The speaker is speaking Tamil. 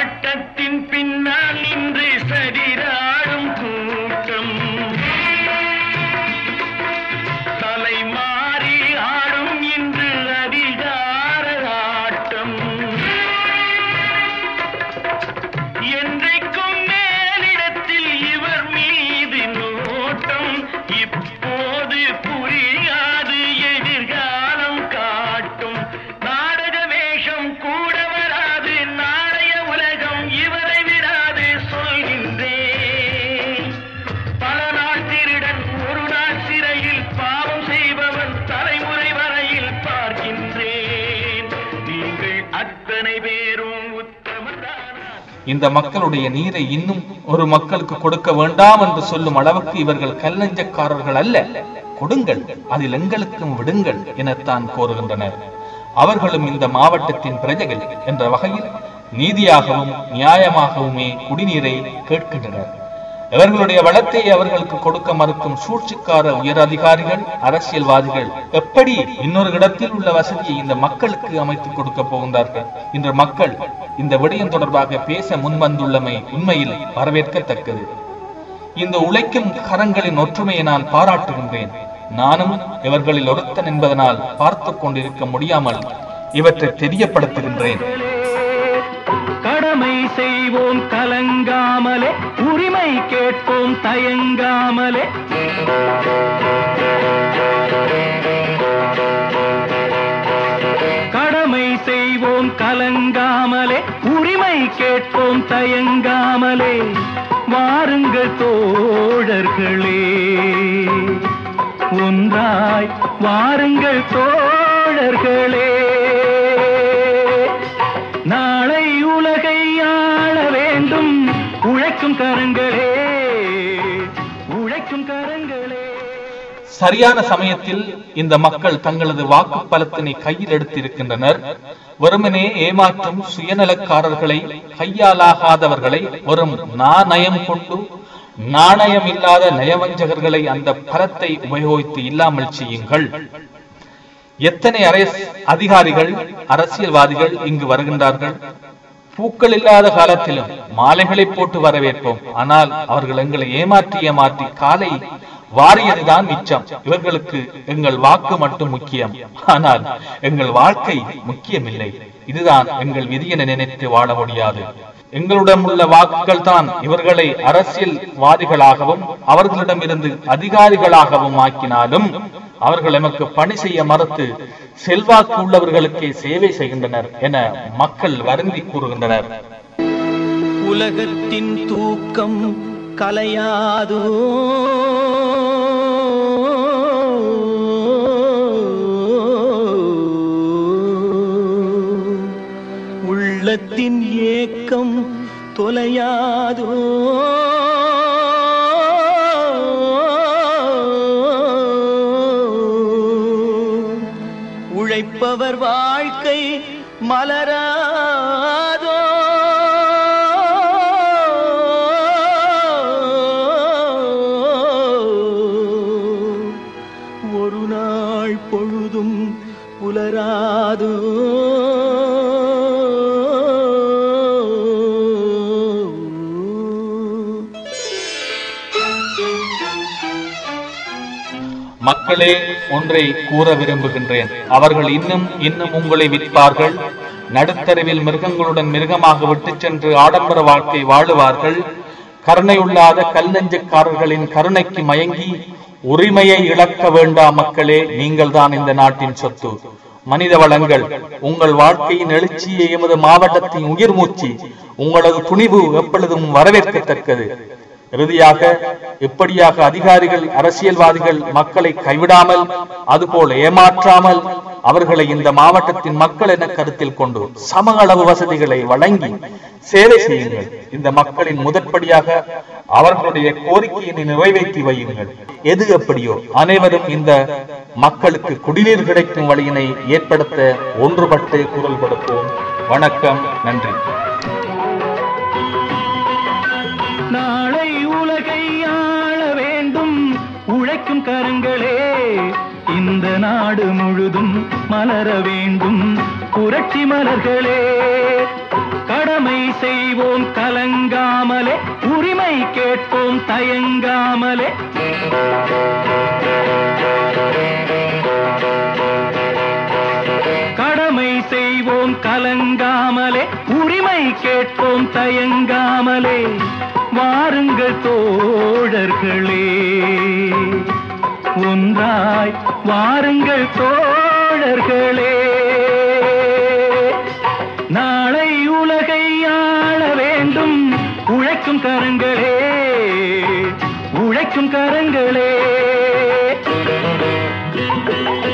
சட்டத்தின் பின்னால் நின்று சதிராடும் கூட்டம் தலை மாறி ஆடும் இன்று அதிகார ஆட்டம் என்றைக்கும் மேலிடத்தில் இவர் மீது நோட்டம் இப்போது புரியாது எதிர்காலம் காட்டும் நாடக வேஷம் கூட வராது நாளைய உலகம் இவரை விடாது சொல்கின்றேன் பல நாள் திருடன் ஒரு நாள் சிறையில் பாவம் செய்பவன் தலைமுறை வரையில் பார்க்கின்றேன் நீங்கள் அத்தனை பேரும் உத்தமதானா இந்த மக்களுடைய நீரை இன்னும் ஒரு மக்களுக்கு கொடுக்க வேண்டாம் என்று சொல்லும் அளவுக்கு இவர்கள் கல்லஞ்சக்காரர்கள் அல்ல கொடுங்கள் அதில் எங்களுக்கும் விடுங்கள் எனத்தான் கோருகின்றனர் அவர்களும் இந்த மாவட்டத்தின் பிரஜைகள் என்ற வகையில் நீதியாகவும் நியாயமாகவுமே குடிநீரை கேட்கின்றனர் இவர்களுடைய வளத்தை அவர்களுக்கு கொடுக்க மறுக்கும் சூழ்ச்சிக்கார உயர் அதிகாரிகள் அரசியல்வாதிகள் எப்படி இன்னொரு இடத்தில் உள்ள வசதியை இந்த மக்களுக்கு அமைத்துக் கொடுக்க போகின்றார்கள் இன்று மக்கள் இந்த விடயம் தொடர்பாக பேச முன்வந்துள்ளமை உண்மையில் வரவேற்கத்தக்கது இந்த உழைக்கும் கரங்களின் ஒற்றுமையை நான் பாராட்டுகின்றேன் நானும் இவர்களில் ஒருத்தன் என்பதனால் பார்த்துக் கொண்டிருக்க முடியாமல் இவற்றை தெரியப்படுத்துகின்றேன் கடமை செய்வோம் கலங்காமலே உரிமை கேட்போம் தயங்காமலே கடமை செய்வோம் கலங்காமலே உரிமை கேட்போம் தயங்காமலே வாருங்கள் தோழர்களே ஒன்றாய் வாருங்கள் தோழர்களே நாளை உலகை ஆள வேண்டும் உழைக்கும் கரங்களே உழைக்கும் கரங்களே சரியான சமயத்தில் இந்த மக்கள் தங்களது வாக்கு பலத்தினை கையில் எடுத்திருக்கின்றனர் வெறுமனே ஏமாற்றும் சுயநலக்காரர்களை கையாலாகாதவர்களை வெறும் நாணயம் கொண்டு நாணயம் இல்லாத நயவஞ்சகர்களை அந்த பலத்தை உபயோகித்து இல்லாமல் செய்யுங்கள் எத்தனை அரச அதிகாரிகள் அரசியல்வாதிகள் இங்கு வருகின்றார்கள் பூக்கள் இல்லாத காலத்திலும் மாலைகளை போட்டு வரவேற்போம் ஆனால் அவர்கள் எங்களை ஏமாற்றி ஏமாற்றி காலை வாரியதுதான் மிச்சம் இவர்களுக்கு எங்கள் வாக்கு மட்டும் முக்கியம் ஆனால் எங்கள் வாழ்க்கை முக்கியமில்லை இதுதான் எங்கள் விதி என நினைத்து வாழ முடியாது எங்களிடம் உள்ள வாக்குகள் தான் இவர்களை அரசியல்வாதிகளாகவும் அவர்களிடமிருந்து அதிகாரிகளாகவும் ஆக்கினாலும் அவர்கள் எமக்கு பணி செய்ய மறுத்து செல்வாக்கு உள்ளவர்களுக்கே சேவை செய்கின்றனர் என மக்கள் வருந்தி கூறுகின்றனர் உலகத்தின் தூக்கம் கலையாதோ உள்ளத்தின் ஏக்கம் தொலையாதோ உழைப்பவர் வாழ்க்கை மலராதோ ஒரு நாள் பொழுதும் புலராதோ மக்களே ஒன்றை கூற விரும்புகின்றேன் அவர்கள் இன்னும் இன்னும் உங்களை விற்பார்கள் நடுத்தருவில் மிருகங்களுடன் மிருகமாக விட்டுச் சென்று ஆடம்பர வாழ்க்கை வாழுவார்கள் கருணையுள்ளாத கல்லஞ்சக்காரர்களின் கருணைக்கு மயங்கி உரிமையை இழக்க வேண்டாம் மக்களே நீங்கள் தான் இந்த நாட்டின் சொத்து மனித வளங்கள் உங்கள் வாழ்க்கையின் எழுச்சியை எமது மாவட்டத்தின் உயிர் மூச்சு உங்களது துணிவு எப்பொழுதும் வரவேற்கத்தக்கது இறுதியாக இப்படியாக அதிகாரிகள் அரசியல்வாதிகள் மக்களை கைவிடாமல் அதுபோல் ஏமாற்றாமல் அவர்களை இந்த மாவட்டத்தின் மக்கள் என கருத்தில் கொண்டு சம அளவு வசதிகளை வழங்கி சேவை செய்யுங்கள் இந்த மக்களின் முதற்படியாக அவர்களுடைய கோரிக்கையினை நிறைவேற்றி வையுங்கள் எது எப்படியோ அனைவரும் இந்த மக்களுக்கு குடிநீர் கிடைக்கும் வழியினை ஏற்படுத்த ஒன்றுபட்டு குரல் கொடுப்போம் வணக்கம் நன்றி நாளை உலகை ஆள வேண்டும் உழைக்கும் கரங்களே இந்த நாடு முழுதும் மலர வேண்டும் புரட்சி மலர்களே கடமை செய்வோம் கலங்காமலே உரிமை கேட்போம் தயங்காமலே கடமை செய்வோம் கலங்காமலே உரிமை கேட்போம் தயங்காமலே வாருங்கள் தோழர்களே ஒன்றாய் வாருங்கள் தோழர்களே நாளை உலகை ஆள வேண்டும் உழைக்கும் கரங்களே உழைக்கும் கரங்களே